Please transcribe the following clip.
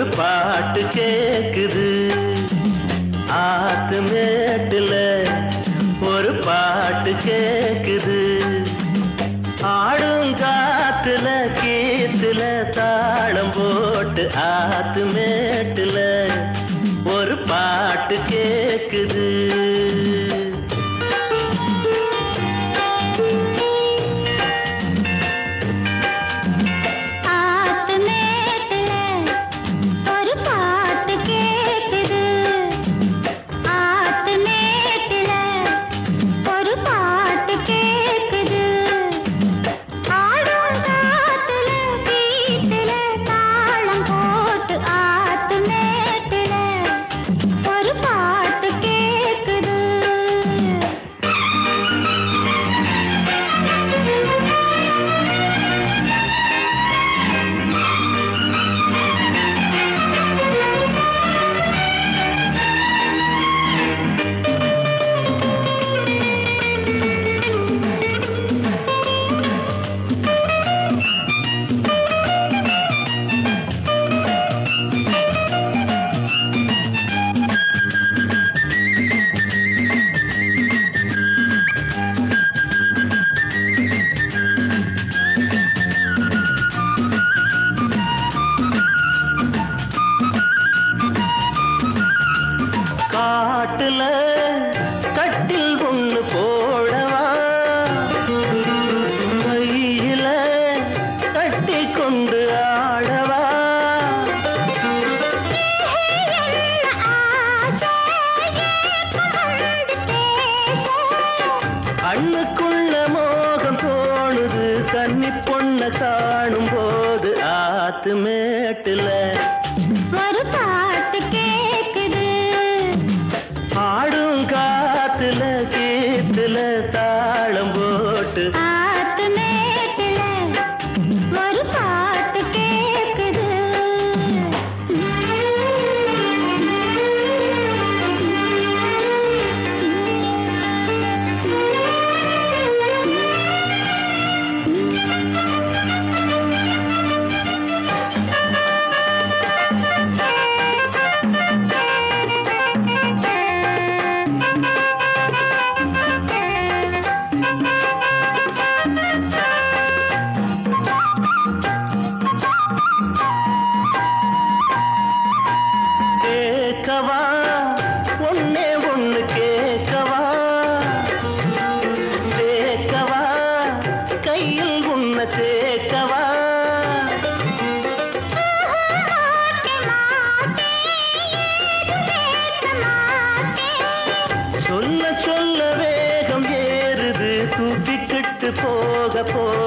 பாட்டு கேக்குது ஆத்து மேட்டுல ஒரு பாட்டு கேக்குது ஆடும் காத்துல கீத்துல தாளம் போட்டு ஆத்து மேட்டுல ஒரு பாட்டு கேக்குது ஆத்து மேட்டுல ஒரு பாட்டு கேக்குது ஆத்து மேட்டுல ஒரு பாட்டு கேக்குது ஆடும் காத்துல வீட்டுல தாளம் போட்டு ஆத்து மேட்டுல ஒரு பாட்டு கேக்குது காட்டுல கட்டில் ஒண்ணு போடவா கையில கட்டி கொண்டு ஆடவா கண்ணுக்குள்ள மோகம் தோணுது கன்னி பொண்ண காணும் போது ஆத்து மேட்டுல ஒரு பாட்டு கேக்குது ஆடும் காத்துல கீத்துல தாளம் போட்டு ஆத்து மேட்டுல ஒரு பாட்டு கேக்குது கேட்கவா ஒன்னே ஒண்ணு கேட்கவா கேட்கவா கையில் உன்னை சேர்க்கவா சொல்ல சொல்ல வேகம் ஏறுது தூக்கிக்கிட்டு போக போக